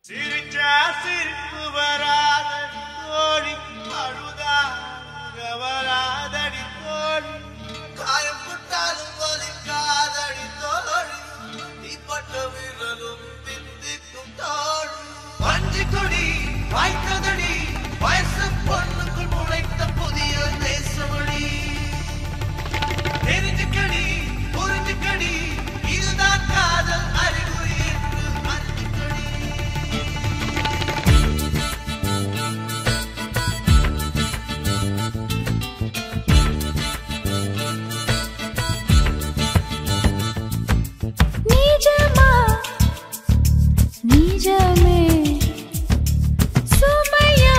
சிரிச்சா சிரிப்பு வராதடி தோழி அழுதா வராதடி தோழி காயம் புட்டாலும் வலிக்காதடி தோழி தீப்பட்ட விரலும் தித்திக்கும் தோழி வஞ்சி கொடி வாய்த்ததடி வயசு பொண்ணுக்குள் முளைத்த புதிய தேசமொழி தெரிஞ்சுக்கடி புரிஞ்சுக்கடி இதுதான் காதல் அறிகுறி என்று மன்னிக்கடி நிஜமா நிஜமே சுமையா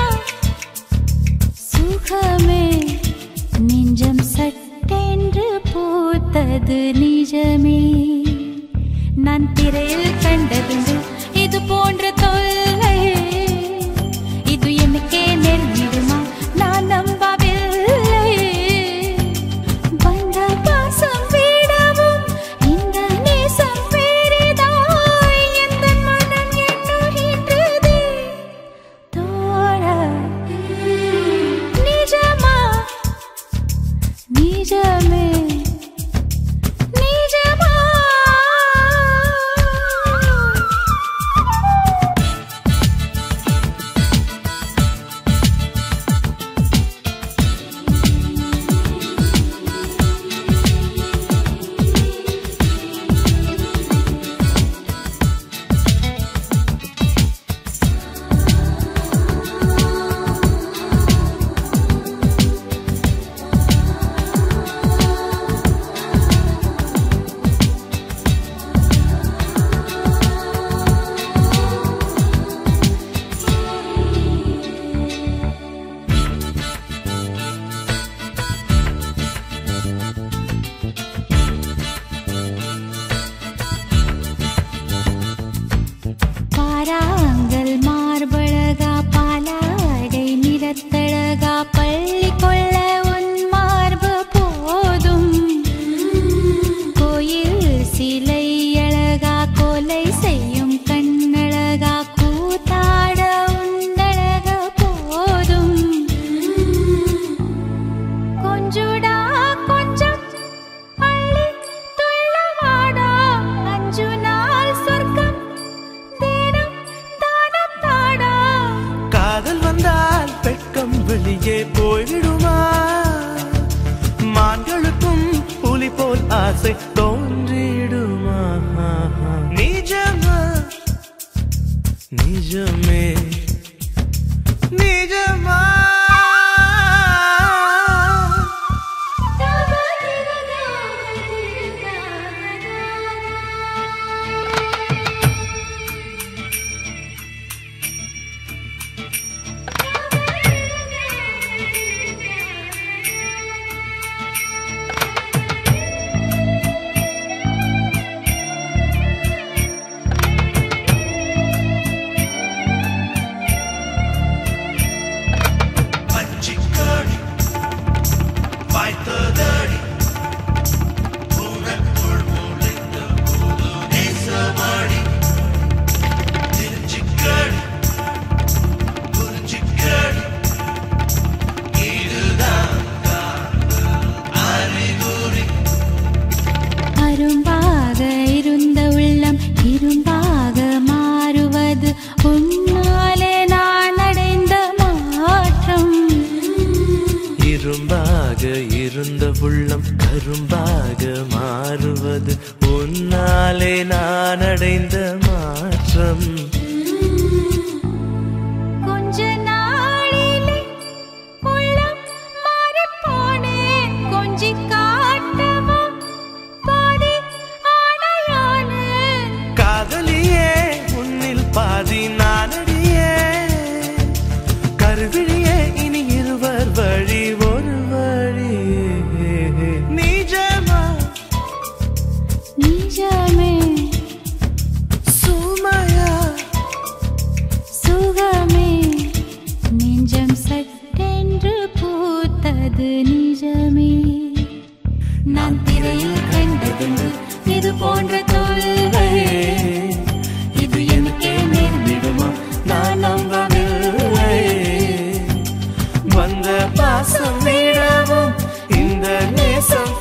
சுகமே நெஞ்சம் சட்டென்று பூத்தது நிஜமே நான் திரையில் கண்டதுண்டு இது போன்ற தொல்லை இது எனக்கே நெருங்கிடுமா நான் நம்பவில்லை வந்த பாசம் விடவும் இந்த நேசம் பெரிதாய் எந்த மனம் எண்ணுகின்றதே தோழா நிஜமா நிஜமே நிஜமா பாராங்கல் மார்பழகா பாலாடை நிறத்தழகா பள்ளி கொள்ள உன் மார்பு போதும் கோயில் சிலை அழகா கொலை செய்யும் கண்ணழகா கூத்தாட உண்டழக போதும் கொஞ்சுடா கொஞ்சம் அள்ளி துள்ளவாடா அஞ்சு நாள் சொர்க்கம் தினம் தானம் தாடா காதல் வந்தால் வெட்கம் வெளியே போய்விடுமா மான்களுக்கும் புலி போல் ஆசை தோன்றிடுமா நிஜமா நிஜமே நிஜமா பச்சிக்கடி வாய்த்ததடி உனக்குள் முளைத்த புது நேசமடி தெரிஞ்சுக்கடி புரிஞ்சுக்கடி இதுதான் காதல் அறிகுறி அரும்பாக இருந்த உள்ளம் இரும்பாக மாறுவது உன்னாலே நான் அடைந்த மாற்றம் இரும்பாக இருந்த உள்ளம் கரும்பாக மாறுவது உன்னாலே நான் அடைந்த மாற்றம் கொஞ்ச நாளிலே உள்ளம் மாறிப் போனேன். கொஞ்சி காட்டவா பாதி ஆணையானேன். காதலியே உன்னில் பாதி நானடியே கருவிழியே இனி இருவர் வழி ஒரு வழி நிஜமா நிஜமே சுமையா சுகமே நெஞ்சம் சட்டென்று பூத்தது நிஜமே நான் திரையில் கண்டதுண்டு இது போன்ற தொல்லை இது எனக்கே நேர்ந்திடுமா வாசம் விடவும் இந்த நேசம்